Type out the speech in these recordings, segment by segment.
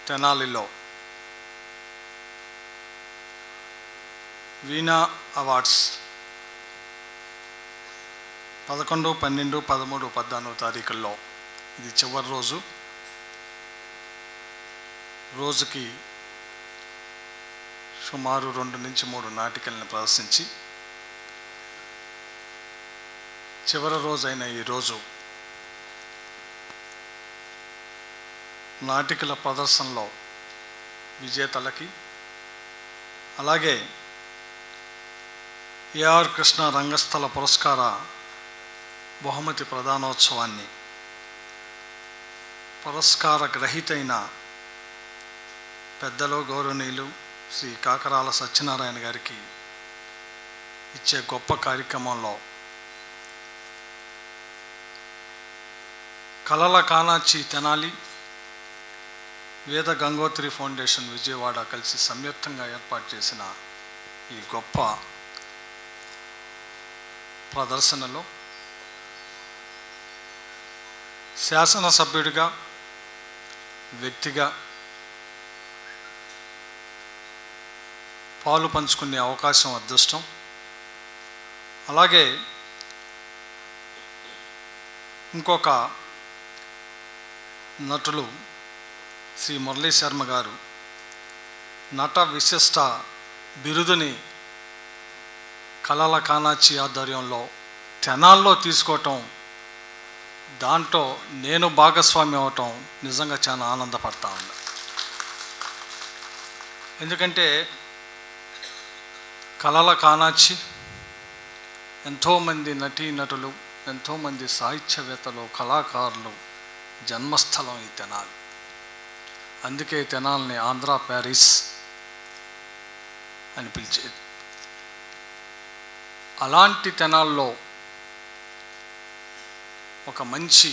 తెనాలిలో వీణా అవార్డ్స్ పదకొండు పన్నెండు పదమూడు పద్నాలుగు తారీఖుల్లో ఇది చివరి రోజు రోజుకి సుమారు రెండు నుంచి మూడు నాటికల్ని ప్రదర్శించి చివరి రోజైన ఈరోజు నాటికల ప్రదర్శనలో విజేతలకి అలాగే ఏఆర్ కృష్ణ రంగస్థల పురస్కార బహుమతి ప్రధానోత్సవాన్ని పురస్కార గ్రహీతైన పెద్దలు గౌరవనీయులు శ్రీ కాకరాల సత్యనారాయణ గారికి ఇచ్చే గొప్ప కార్యక్రమంలో కలల కానాచి తెనాలి వేద గంగోత్రి ఫౌండేషన్ విజయవాడ కలిసి సంయుక్తంగా ఏర్పాటు చేసిన ఈ గొప్ప ప్రదర్శనలో శాసనసభ్యుడిగా వ్యక్తిగా పాలు పంచుకునే అవకాశం అదృష్టం అలాగే ఇంకొక నటులు శ్రీ మురళీ శర్మ గారు నట విశిష్ట బిరుదుని కళల కానాచి ఆధ్వర్యంలో తెనాల్లో తీసుకోవటం దాంట్లో నేను భాగస్వామి అవటం నిజంగా చాలా ఆనందపడతా ఉన్నా ఎందుకంటే కళల కానాచి ఎంతోమంది నటీ నటులు ఎంతోమంది సాహిత్యవేత్తలు కళాకారులు జన్మస్థలం ఈ తెనాలి అందుకే తెనాల్ని ఆంధ్ర ప్యారిస్ అని పిలిచేది అలాంటి తెనాల్లో ఒక మంచి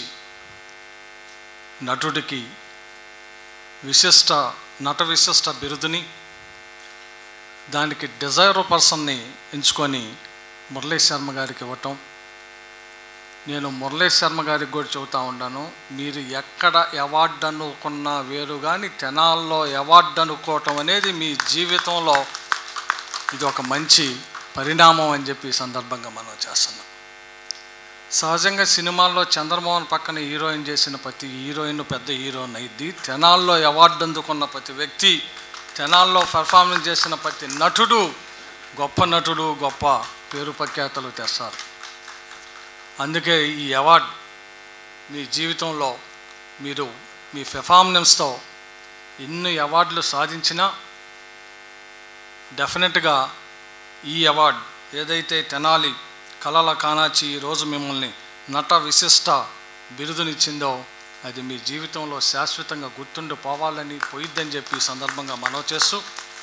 నటుడికి విశిష్ట నట విశిష్ట బిరుదుని దానికి డిజైర్ పర్సన్ని ఎంచుకొని మురళీ శర్మ గారికి ఇవ్వటం నేను మురళీ శర్మ గారికి కూడా చెబుతా ఉన్నాను మీరు ఎక్కడ అవార్డు అనుకున్నా వేరు కానీ తెనాల్లో అవార్డు అనుకోవటం అనేది మీ జీవితంలో ఇది ఒక మంచి పరిణామం అని చెప్పి ఈ సందర్భంగా మనం చేస్తున్నాం సహజంగా సినిమాల్లో చంద్రమోహన్ పక్కన హీరోయిన్ చేసిన ప్రతి హీరోయిన్ పెద్ద హీరోయిన్ అయింది తెనాల్లో అవార్డు అందుకున్న ప్రతి వ్యక్తి తెనాల్లో పెర్ఫార్మెన్స్ చేసిన ప్రతి నటుడు గొప్ప నటుడు గొప్ప పేరు ప్రఖ్యాతలు తెస్తారు అందుకే ఈ అవార్డ్ మీ జీవితంలో మీరు మీ పెర్ఫార్మెన్స్తో ఎన్ని అవార్డులు సాధించినా డెఫినెట్గా ఈ అవార్డ్ ఏదైతే తెనాలి కళల కానాచి ఈరోజు మిమ్మల్ని నట విశిష్ట బిరుదునిచ్చిందో అది మీ జీవితంలో శాశ్వతంగా గుర్తుండిపోవాలని పోయిద్దని చెప్పి ఈ సందర్భంగా మనవి చేస్తూ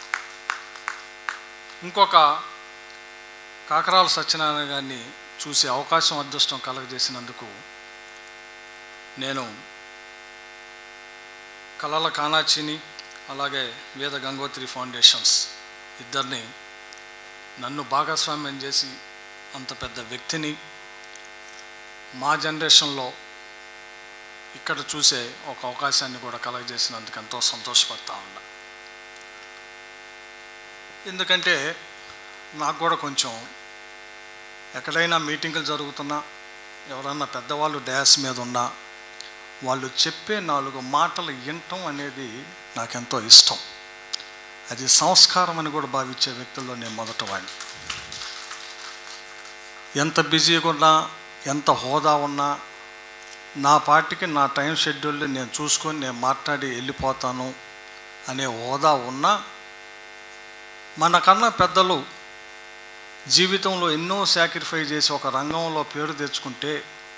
ఇంకొక కాకరాల సత్యనారాయణ గారిని చూసే అవకాశం అదృష్టం కలగజేసినందుకు నేను కళల కానాచిని అలాగే వేద గంగోత్రి ఫౌండేషన్స్ ఇద్దరిని నన్ను భాగస్వామ్యం చేసి అంత పెద్ద వ్యక్తిని మా జనరేషన్లో ఇక్కడ చూసే ఒక అవకాశాన్ని కూడా కలగజేసినందుకు ఎంతో సంతోషపడతా ఉన్నా ఎందుకంటే నాకు కూడా కొంచెం ఎక్కడైనా మీటింగులు జరుగుతున్నా ఎవరన్నా పెద్దవాళ్ళు డ్యాస్ మీద ఉన్నా వాళ్ళు చెప్పే నాలుగు మాటలు వినటం అనేది నాకెంతో ఇష్టం అది సంస్కారం అని కూడా భావించే వ్యక్తుల్లో నేను మొదట వాడిని ఎంత బిజీగా ఉన్నా ఎంత హోదా ఉన్నా నా పార్టీకి నా టైం షెడ్యూల్ నేను చూసుకొని నేను మాట్లాడి వెళ్ళిపోతాను అనే హోదా ఉన్నా మనకన్నా పెద్దలు జీవితంలో ఎన్నో సాక్రిఫై చేసి ఒక రంగంలో పేరు తెచ్చుకుంటే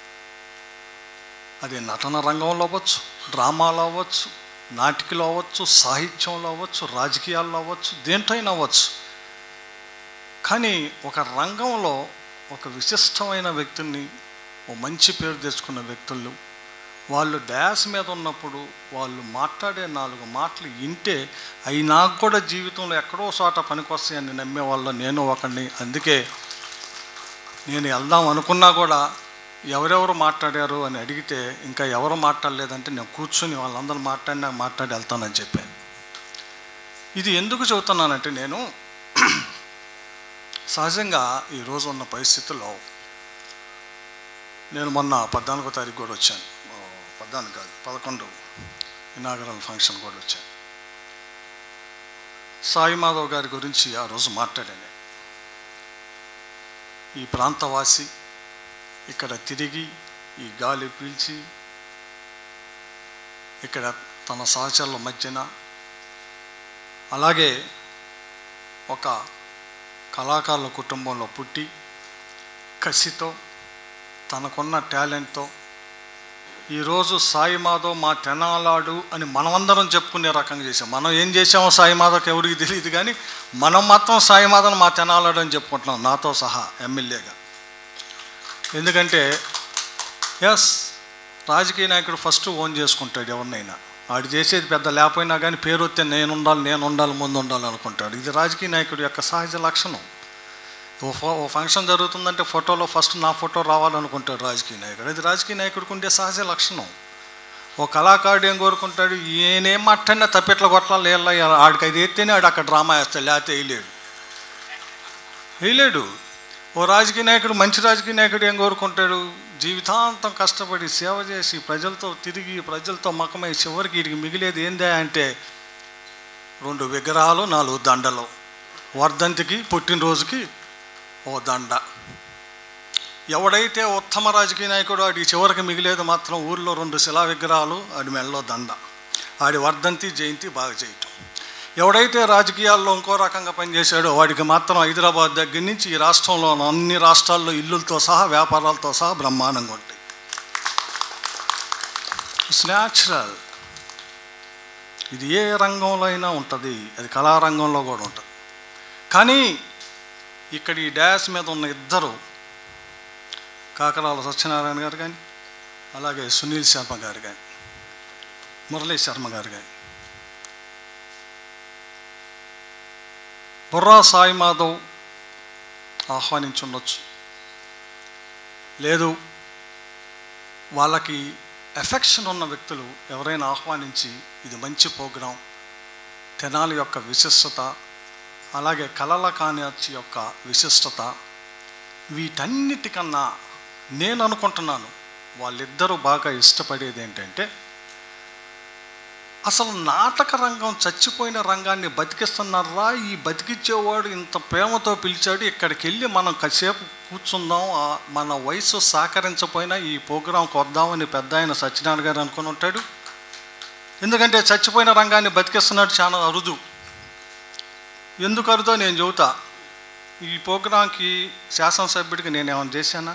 అది నటన రంగంలో అవ్వచ్చు డ్రామాలో అవ్వచ్చు నాటికలో అవ్వచ్చు సాహిత్యంలో అవ్వచ్చు రాజకీయాల్లో అవ్వచ్చు దేంట్లోనైనా అవ్వచ్చు కానీ ఒక రంగంలో ఒక విశిష్టమైన వ్యక్తుల్ని ఓ మంచి పేరు తెచ్చుకున్న వ్యక్తులు వాళ్ళు డ్యాస్ మీద ఉన్నప్పుడు వాళ్ళు మాట్లాడే నాలుగు మాటలు వింటే అవి నాకు కూడా జీవితంలో ఎక్కడో చోట పనికొస్తాయని నమ్మే వాళ్ళు నేను ఒకడిని అందుకే నేను వెళ్దాం అనుకున్నా కూడా ఎవరెవరు మాట్లాడారు అని అడిగితే ఇంకా ఎవరు మాట్లాడలేదంటే నేను కూర్చొని వాళ్ళందరూ మాట్లాడినా మాట్లాడి వెళ్తానని చెప్పాను ఇది ఎందుకు చెబుతున్నానంటే నేను సహజంగా ఈరోజు ఉన్న పరిస్థితుల్లో నేను మొన్న పద్నాలుగో తారీఖు కూడా వచ్చాను ఓ, పద్నాలుగు కాదు పదకొండు ఇనాగరల్ ఫంక్షన్ కూడా వచ్చాను సాయి మాధవ్ గారి గురించి ఆ రోజు మాట్లాడాను నేను. ఈ ప్రాంతవాసి ఇక్కడ తిరిగి ఈ గాలి పీల్చి ఇక్కడ తన సహచరుల మధ్యన అలాగే ఒక కళాకారుల కుటుంబంలో పుట్టి కసితో తనకున్న టాలెంట్తో ఈరోజు సాయి మాధవ్ మా తెనాలాడు అని మనమందరం చెప్పుకునే రకంగా చేసాం మనం ఏం చేసామో సాయి మాధవ్కి ఎవరికి తెలియదు కానీ మనం మాత్రం సాయి మాధవ్ మా తెనాలాడు అని చెప్పుకుంటున్నాం నాతో సహా ఎమ్మెల్యేగా ఎందుకంటే ఎస్ రాజకీయ నాయకుడు ఫస్ట్ ఓన్ చేసుకుంటాడు ఎవరినైనా వాడు చేసేది పెద్ద లేకపోయినా కానీ పేరు వస్తే నేను ఉండాలి నేను ఉండాలి ముందు ఉండాలి అనుకుంటాడు ఇది రాజకీయ నాయకుడి యొక్క సహజ లక్షణం ఓ ఫో ఓ ఫంక్షన్ జరుగుతుందంటే ఫోటోలో ఫస్ట్ నా ఫోటో రావాలనుకుంటాడు రాజకీయ నాయకుడు అది రాజకీయ నాయకుడికి ఉండే సహజ లక్షణం ఓ కళాకారుడు ఏం కోరుకుంటాడు ఈయనేం మాట్లాడినా తప్పెట్ల కొట్టాలి లేళ్ళ ఆడికి అది ఎత్తేనే ఆడు అక్కడ డ్రామా వేస్తాడు లేకపోతే వేయలేడు వేయలేడు ఓ రాజకీయ నాయకుడు మంచి రాజకీయ నాయకుడు ఏం కోరుకుంటాడు జీవితాంతం కష్టపడి సేవ చేసి ప్రజలతో తిరిగి ప్రజలతో మకమై చివరికి వీడికి మిగిలేది ఏందా అంటే రెండు విగ్రహాలు నాలుగు దండలు వర్ధంతికి పుట్టినరోజుకి ఓ దండ ఎవడైతే ఉత్తమ రాజకీయ నాయకుడు ఆడి చివరికి మిగిలేదు మాత్రం ఊర్లో రెండు శిలా విగ్రహాలు ఆడి మెడలో దండ ఆడి వర్ధంతి జయంతి బాగా చేయటం ఎవడైతే రాజకీయాల్లో ఇంకో రకంగా పనిచేశాడో వాడికి మాత్రం హైదరాబాద్ దగ్గర నుంచి ఈ రాష్ట్రంలో అన్ని రాష్ట్రాల్లో ఇల్లులతో సహా వ్యాపారాలతో సహా బ్రహ్మాండంగా ఉంటాయి ఇట్స్ న్యాచురల్ ఇది ఏ రంగంలో అయినా ఉంటుంది అది కళారంగంలో కూడా ఉంటుంది కానీ ఇక్కడ ఈ డ్యాస్ మీద ఉన్న ఇద్దరు కాకరాల సత్యనారాయణ గారు కానీ అలాగే సునీల్ శర్మ గారు కానీ మురళీ శర్మ గారు కానీ బుర్రా సాయి మాధవ్ ఆహ్వానించుండొచ్చు లేదు వాళ్ళకి ఎఫెక్షన్ ఉన్న వ్యక్తులు ఎవరైనా ఆహ్వానించి ఇది మంచి ప్రోగ్రాం తెనాలి యొక్క విశిష్టత అలాగే కళల కానిచ్చి యొక్క విశిష్టత వీటన్నిటికన్నా నేను అనుకుంటున్నాను వాళ్ళిద్దరూ బాగా ఇష్టపడేది ఏంటంటే అసలు నాటక రంగం చచ్చిపోయిన రంగాన్ని బతికిస్తున్నారా ఈ బతికిచ్చేవాడు ఇంత ప్రేమతో పిలిచాడు ఇక్కడికి వెళ్ళి మనం కాసేపు కూర్చుందాం ఆ మన వయసు సహకరించపోయినా ఈ ప్రోగ్రాంకి వద్దామని పెద్ద ఆయన సత్యనారాయణ గారు అనుకుని ఉంటాడు ఎందుకంటే చచ్చిపోయిన రంగాన్ని బతికిస్తున్నాడు చాలా అరుదు ఎందుకు అరుదో నేను చెబుతా ఈ ప్రోగ్రాంకి శాసనసభ్యుడికి నేను ఏమైనా చేశానా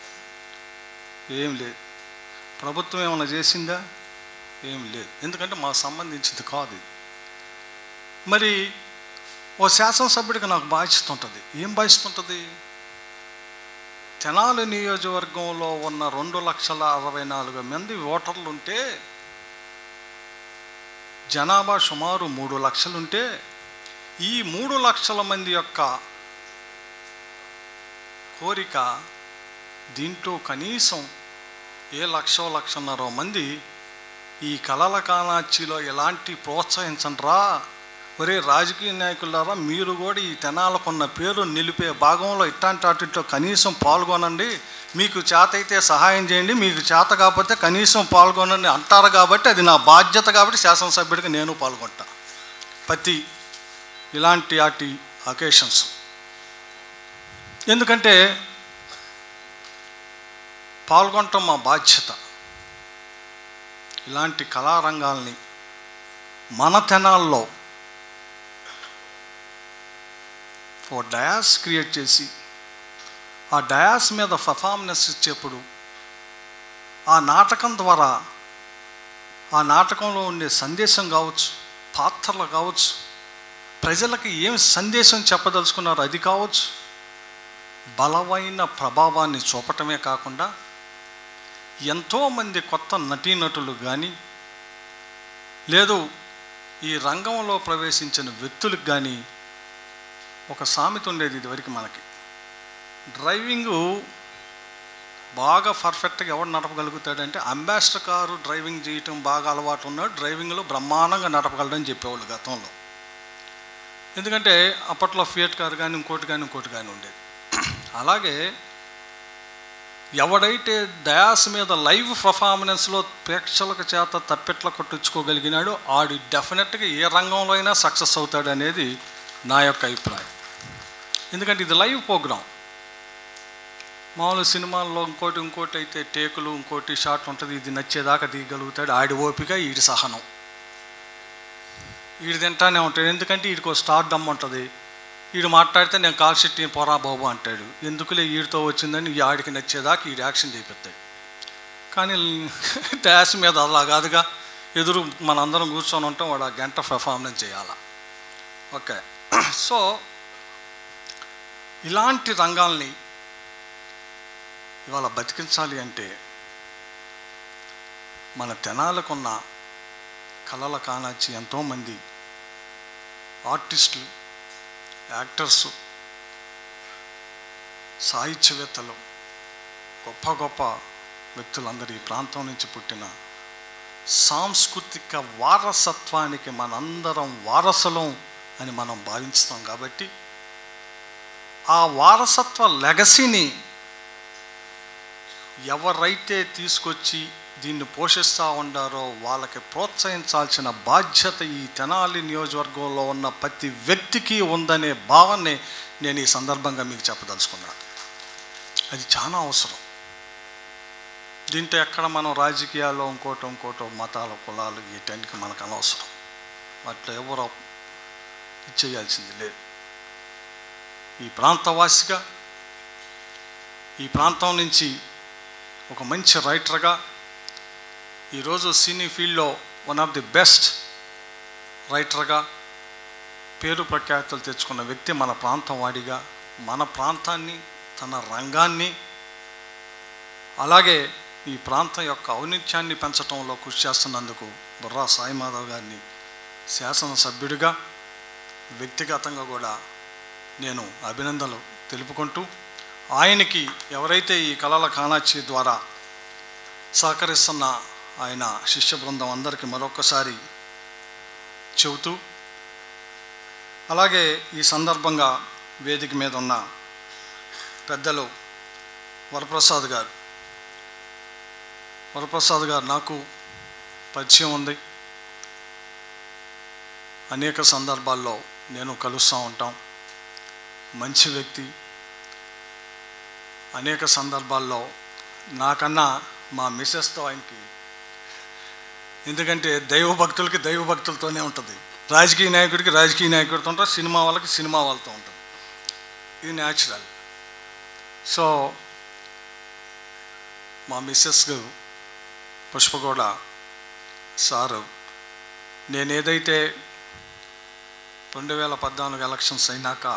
ఏం లేదు ప్రభుత్వం ఏమైనా చేసిందా ఏం లేదు ఎందుకంటే మాకు సంబంధించింది కాదు ఇది మరి ఓ శాసనసభ్యుడికి నాకు బాధ్యత ఉంటుంది ఏం బాధ్యత ఉంటుంది తెనాలి నియోజకవర్గంలో ఉన్న రెండు లక్షల అరవై నాలుగు మంది ఓటర్లు ఉంటే జనాభా సుమారు మూడు లక్షలుంటే ఈ మూడు లక్షల మంది యొక్క కోరిక దీంట్లో కనీసం ఏ లక్షో లక్షన్నర మంది ఈ కళల కానాచిలో ఎలాంటి ప్రోత్సహించండిరా ఒరే రాజకీయ నాయకులారా మీరు కూడా ఈ తెనాలకున్న పేరు నిలిపే భాగంలో ఇట్లాంటి వాటిలో కనీసం పాల్గొనండి మీకు చేత అయితే సహాయం చేయండి మీకు చేత కాకపోతే కనీసం పాల్గొనండి అంటారు కాబట్టి అది నా బాధ్యత కాబట్టి శాసనసభ్యుడికి నేను పాల్గొంటా ప్రతి ఇలాంటి వాటి అకేషన్స్ ఎందుకంటే పాల్గొనటం మా బాధ్యత ఇలాంటి కళారంగాల్ని మన తెనాల్లో ఓ డయాస్ క్రియేట్ చేసి ఆ డయాస్ మీద పర్ఫార్మెన్స్ ఇచ్చేప్పుడు ఆ నాటకం ద్వారా ఆ నాటకంలో ఉండే సందేశం కావచ్చు పాత్రలు కావచ్చు ప్రజలకి ఏం సందేశం చెప్పదలుచుకున్నారో అది కావచ్చు బలమైన ప్రభావాన్ని చూపటమే కాకుండా ఎంతోమంది కొత్త నటీనటులు కానీ లేదు ఈ రంగంలో ప్రవేశించిన వ్యక్తులకు కానీ ఒక సామెత ఉండేది ఇదివరకు మనకి డ్రైవింగు బాగా పర్ఫెక్ట్గా ఎవడు నడపగలుగుతాడంటే అంబాసిడర్ కారు డ్రైవింగ్ చేయటం బాగా అలవాటు ఉన్నాడు డ్రైవింగ్లో బ్రహ్మాండంగా నడపగలడని చెప్పేవాళ్ళు గతంలో ఎందుకంటే అప్పట్లో ఫియట్ కారు కానీ ఇంకోటి కానీ ఇంకోటి కానీ ఉండేది అలాగే ఎవడైతే డయాస్ మీద లైవ్ పర్ఫార్మెన్స్లో ప్రేక్షకుల చేత తప్పెట్ల కొట్టించుకోగలిగినాడో ఆడు డెఫినెట్గా ఏ రంగంలో అయినా సక్సెస్ అవుతాడు అనేది నా యొక్క అభిప్రాయం ఎందుకంటే ఇది లైవ్ ప్రోగ్రాం మామూలు సినిమాల్లో ఇంకోటి ఇంకోటి అయితే టేకులు ఇంకోటి షాట్ ఉంటుంది ఇది నచ్చేదాకా దిగగలుగుతాడు ఆడి ఓపిక ఈడి సహనం ఈడు తింటానే ఉంటాడు ఎందుకంటే వీడికి ఒక స్టార్ డమ్ ఉంటుంది వీడు మాట్లాడితే నేను కాల్ షీట్ పోరా బాబు అంటాడు ఎందుకులే వీడితో వచ్చిందని ఈ ఆడికి నచ్చేదాకా ఈడు యాక్షన్ చేపిస్తాడు కానీ డాష్ మీద అలా కాదుగా ఎదురు మనందరం కూర్చొని ఉంటాం వాడు ఆ గంట పెర్ఫార్మెన్స్ చేయాల ఓకే సో ఇలాంటి రంగాల్ని ఇవాళ బతికించాలి అంటే మన తెనాలకున్న కళల కానాచి ఎంతోమంది ఆర్టిస్టులు యాక్టర్స్ సాహిత్యవేత్తలు గొప్ప గొప్ప వ్యక్తులందరూ ఈ ప్రాంతం నుంచి పుట్టిన సాంస్కృతిక వారసత్వానికి మనందరం వారసులం అని మనం భావిస్తాం కాబట్టి ఆ వారసత్వ లెగసీని ఎవరైతే తీసుకొచ్చి దీన్ని పోషిస్తూ ఉండారో వాళ్ళకి ప్రోత్సహించాల్సిన బాధ్యత ఈ తెనాలి నియోజకవర్గంలో ఉన్న ప్రతి వ్యక్తికి ఉందనే భావాన్ని నేను ఈ సందర్భంగా మీకు చెప్పదలుచుకున్నాను అది చాలా అవసరం దీంట్లో ఎక్కడ మనం రాజకీయాల్లో ఇంకోటో ఇంకోటో మతాల కులాలు వీటన్నిటికి మనకు అనవసరం అట్లా ఎవరో ఇచ్చేయాల్సింది లేదు ఈ ప్రాంతవాసిగా ఈ ప్రాంతం నుంచి ఒక మంచి రైటర్గా ఈరోజు సినీ ఫీల్డ్లో వన్ ఆఫ్ ది బెస్ట్ రైటర్గా పేరు ప్రఖ్యాతులు తెచ్చుకున్న వ్యక్తి మన ప్రాంతం వాడిగా మన ప్రాంతాన్ని తన రంగాన్ని అలాగే ఈ ప్రాంతం యొక్క ఔనిత్యాన్ని పెంచడంలో కృషి చేస్తున్నందుకు బుర్రా సాయిమాధవ్ గారిని శాసనసభ్యుడిగా వ్యక్తిగతంగా కూడా నేను అభినందనలు తెలుపుకుంటూ ఆయనకి ఎవరైతే ఈ కళల కానాచి ద్వారా సహకరిస్తున్న ఆయన శిష్య బృందం అందరికీ మరొకసారి చెబుతూ అలాగే ఈ సందర్భంగా వేదిక మీద ఉన్న పెద్దలు వరప్రసాద్ గారు వరప్రసాద్ గారు నాకు పరిచయం ఉంది అనేక సందర్భాల్లో నేను కలుస్తూ ఉంటాం మంచి వ్యక్తి అనేక సందర్భాల్లో నాకన్నా మా మిస్సెస్తో ఆయనకి ఎందుకంటే దైవ భక్తులకి దైవ భక్తులతోనే ఉంటుంది రాజకీయ నాయకుడికి రాజకీయ నాయకుడితో ఉంటుంది సినిమా వాళ్ళకి సినిమా వాళ్ళతో ఉంటుంది ఇది న్యాచురల్ సో మా మిస్సెస్ పుష్పగౌడ సారు నేను ఏదైతే రెండు వేల పద్నాలుగు ఎలక్షన్స్ అయినాక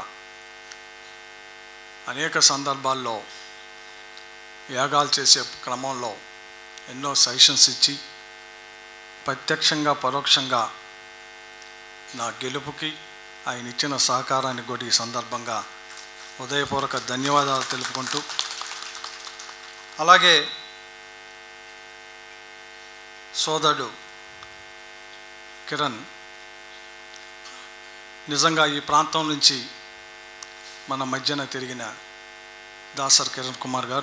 అనేక సందర్భాల్లో యాగాలు చేసే క్రమంలో ఎన్నో సజెషన్స్ ఇచ్చి ప్రత్యక్షంగా పరోక్షంగా నా గెలుపుకి ఆయన ఇచ్చిన సహకారానికి కూడా ఈ సందర్భంగా హృదయపూర్వక ధన్యవాదాలు తెలుపుకుంటూ అలాగే సోదరుడు కిరణ్ నిజంగా ఈ ప్రాంతం నుంచి మన మధ్యన తిరిగిన దాసర్ కిరణ్ కుమార్ గారు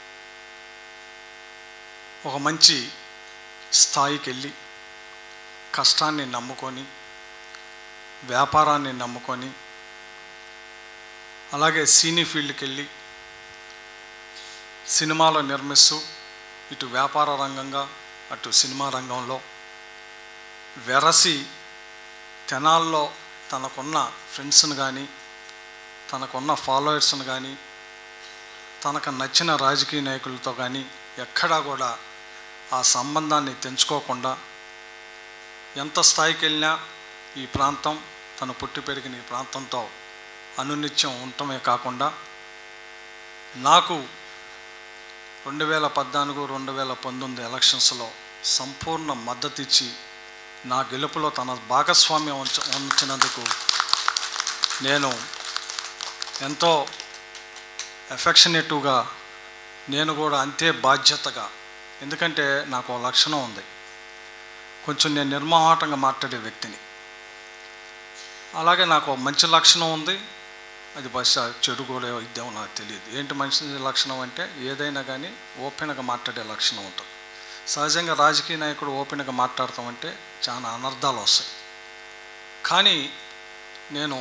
ఒక మంచి స్థాయికి వెళ్ళి కష్టాన్ని నమ్ముకొని వ్యాపారాన్ని నమ్ముకొని అలాగే సినీ ఫీల్డ్కి వెళ్ళి సినిమాలో నిర్మిస్తూ ఇటు వ్యాపార రంగంగా అటు సినిమా రంగంలో వెరసి తెనాల్లో తనకున్న ఫ్రెండ్స్ని కానీ తనకున్న ఫాలోయర్స్ని కానీ తనకు నచ్చిన రాజకీయ నాయకులతో కానీ ఎక్కడా కూడా ఆ సంబంధాన్ని తెంచుకోకుండా ఎంత స్థాయికి వెళ్ళినా ఈ ప్రాంతం తను పుట్టి పెరిగిన ఈ ప్రాంతంతో అనునిత్యం ఉండటమే కాకుండా నాకు రెండు వేల పద్నాలుగు రెండు వేల పంతొమ్మిది ఎలక్షన్స్లో సంపూర్ణ మద్దతు ఇచ్చి నా గెలుపులో తన భాగస్వామ్యం ఉంచ ఉంచినందుకు నేను ఎంతో ఎఫెక్షనేటివ్గా నేను కూడా అంతే బాధ్యతగా ఎందుకంటే నాకు ఒక లక్షణం ఉంది కొంచెం నేను నిర్మోహాటంగా మాట్లాడే వ్యక్తిని అలాగే నాకు ఒక మంచి లక్షణం ఉంది అది బహుశా చెడు కూడా ఇద్దామో నాకు తెలియదు ఏంటి మంచి లక్షణం అంటే ఏదైనా కానీ ఓపెన్గా మాట్లాడే లక్షణం ఉంటుంది సహజంగా రాజకీయ నాయకుడు ఓపెన్గా మాట్లాడతామంటే చాలా అనర్థాలు వస్తాయి కానీ నేను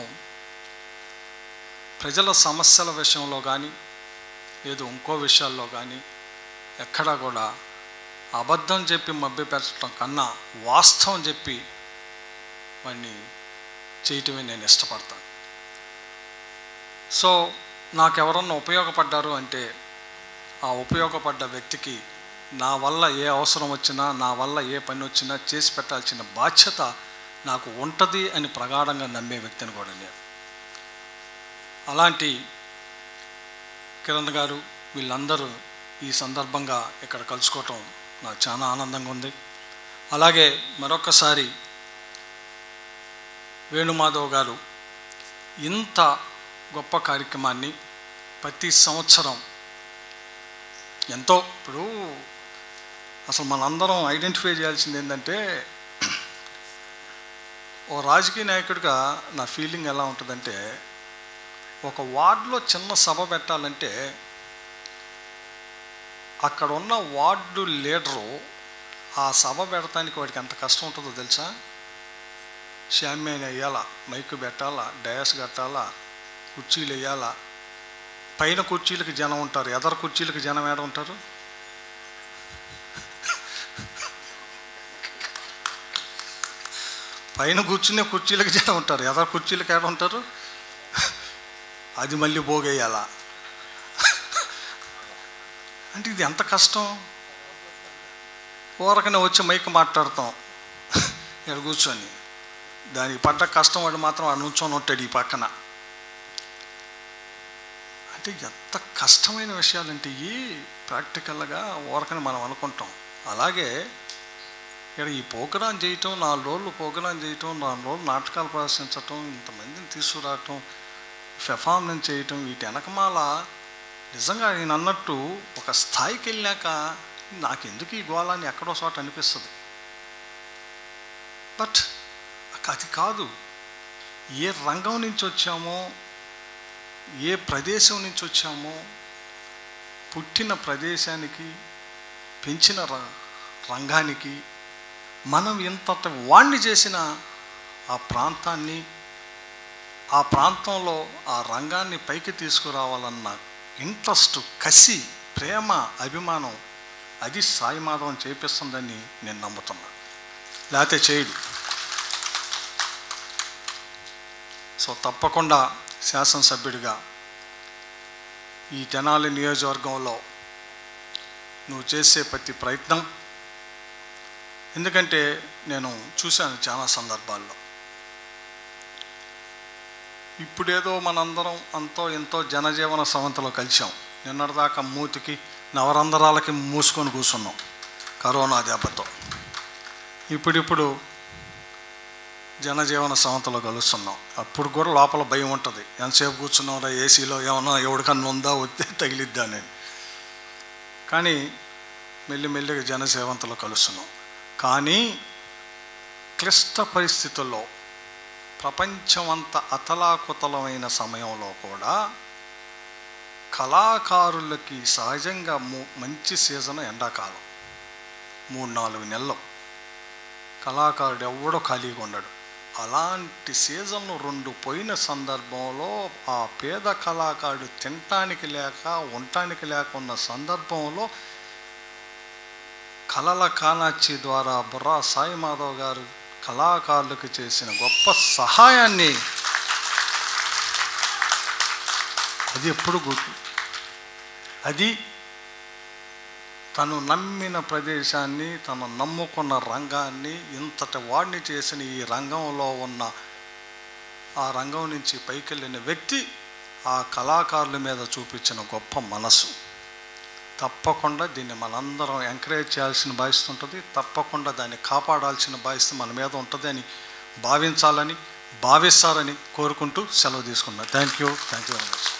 ప్రజల సమస్యల విషయంలో కానీ లేదు ఇంకో విషయాల్లో కానీ ఎక్కడా కూడా అబద్ధం చెప్పి మభ్యపెట్టడం కన్నా వాస్తవం చెప్పి వాడిని చేయటమే నేను ఇష్టపడతాను సో నాకు ఎవరన్నా ఉపయోగపడ్డారు అంటే ఆ ఉపయోగపడ్డ వ్యక్తికి నా వల్ల ఏ అవసరం వచ్చినా నా వల్ల ఏ పని వచ్చినా చేసి పెట్టాల్సిన బాధ్యత నాకు ఉంటుంది అని ప్రగాఢంగా నమ్మే వ్యక్తిని కూడా నేను అలాంటి కిరణ్ గారు వీళ్ళందరూ ఈ సందర్భంగా ఇక్కడ కలుసుకోవటం నాకు చాలా ఆనందంగా ఉంది అలాగే మరొకసారి వేణుమాధవ్ గారు ఇంత గొప్ప కార్యక్రమాన్ని ప్రతి సంవత్సరం ఎంతో ఇప్పుడు అసలు మనందరం ఐడెంటిఫై చేయాల్సింది ఏంటంటే ఓ రాజకీయ నాయకుడిగా నా ఫీలింగ్ ఎలా ఉంటుందంటే ఒక వార్డులో చిన్న సభ పెట్టాలంటే అక్కడ ఉన్న వార్డు లీడరు ఆ సభ పెడటానికి వాడికి ఎంత కష్టం ఉంటుందో తెలుసా షామ్యాన్ వేయాలా మైకు పెట్టాలా డయాస్ కట్టాలా కుర్చీలు వేయాలా పైన కుర్చీలకి జనం ఉంటారు ఎదరు కుర్చీలకి జనం ఏడ ఉంటారు పైన కూర్చునే కుర్చీలకి జనం ఉంటారు ఎదరు కుర్చీలకి ఏడ ఉంటారు అది మళ్ళీ పోగేయాలా అంటే ఇది ఎంత కష్టం ఊరకనే వచ్చి మైక్ మాట్లాడతాం ఇక్కడ కూర్చొని దానికి పడ్డ కష్టం వాడు మాత్రం వాడు నుంచొని ఉంటాడు ఈ పక్కన అంటే ఎంత కష్టమైన విషయాలంటే ఈ ప్రాక్టికల్గా ఊరకని మనం అనుకుంటాం అలాగే ఇక్కడ ఈ ప్రోగ్రాం చేయటం నాలుగు రోజులు ప్రోగ్రాం చేయటం నాలుగు రోజులు నాటకాలు ప్రదర్శించటం ఇంతమందిని తీసుకురావటం పెర్ఫార్మెన్స్ చేయటం వీటి వెనకమాల నిజంగా నేను అన్నట్టు ఒక స్థాయికి వెళ్ళాక నాకెందుకు ఈ గోళాన్ని ఎక్కడో చోట అనిపిస్తుంది బట్ అది కాదు ఏ రంగం నుంచి వచ్చామో ఏ ప్రదేశం నుంచి వచ్చామో పుట్టిన ప్రదేశానికి పెంచిన ర- రంగానికి మనం ఇంత వాణ్ణి చేసిన ఆ ప్రాంతాన్ని ఆ ప్రాంతంలో ఆ రంగాన్ని పైకి తీసుకురావాలన్న ఇంట్రెస్ట్ కసి ప్రేమ అభిమానం అది సాయి మాధవం చేపిస్తుందని నేను నమ్ముతున్నా లేకపోతే చేయడు సో తప్పకుండా శాసనసభ్యుడిగా ఈ తెనాలి నియోజకవర్గంలో నువ్వు చేసే ప్రతి ప్రయత్నం ఎందుకంటే నేను చూశాను చాలా సందర్భాల్లో ఇప్పుడేదో మనందరం అంతో ఎంతో జనజీవన సవంతలో కలిసాం నిన్నటిదాకా మూతికి నవరంధ్రాలకి మూసుకొని కూర్చున్నాం కరోనా దెబ్బతో ఇప్పుడిప్పుడు జనజీవన సవంతలో కలుస్తున్నాం అప్పుడు కూడా లోపల భయం ఉంటుంది ఎంతసేపు కూర్చున్నాం ఏసీలో ఏమన్నా ఎవరికన్నా ఉందా వస్తే తగిలిద్దా నేను కానీ మెల్లిమెల్లిగా జనసేవంతలో కలుస్తున్నాం కానీ క్లిష్ట పరిస్థితుల్లో ప్రపంచమంత అతలాకుతలమైన సమయంలో కూడా కళాకారులకి సహజంగా ము- మంచి సీజన్ ఎండాకాలం మూడు నాలుగు నెలలు కళాకారుడు ఎవడో ఖాళీగా ఉండడు అలాంటి సీజన్లు రెండు పోయిన సందర్భంలో ఆ పేద కళాకారుడు తినటానికి లేక ఉండటానికి లేక ఉన్న సందర్భంలో కళల కానాచి ద్వారా బుర్రా సాయి మాధవ్ గారు కళాకారులకు చేసిన గొప్ప సహాయాన్ని అది ఎప్పుడు గుర్తు అది తను నమ్మిన ప్రదేశాన్ని తను నమ్ముకున్న రంగాన్ని ఇంతటి వాడిని చేసిన ఈ రంగంలో ఉన్న ఆ రంగం నుంచి పైకెళ్ళిన వ్యక్తి ఆ కళాకారుల మీద చూపించిన గొప్ప మనసు తప్పకుండా దీన్ని మనందరం ఎంకరేజ్ చేయాల్సిన బాధ్యత ఉంటుంది తప్పకుండా దాన్ని కాపాడాల్సిన బాధ్యత మన మీద ఉంటుంది అని భావించాలని భావిస్తారని కోరుకుంటూ సెలవు తీసుకున్నాను thank you thank you very much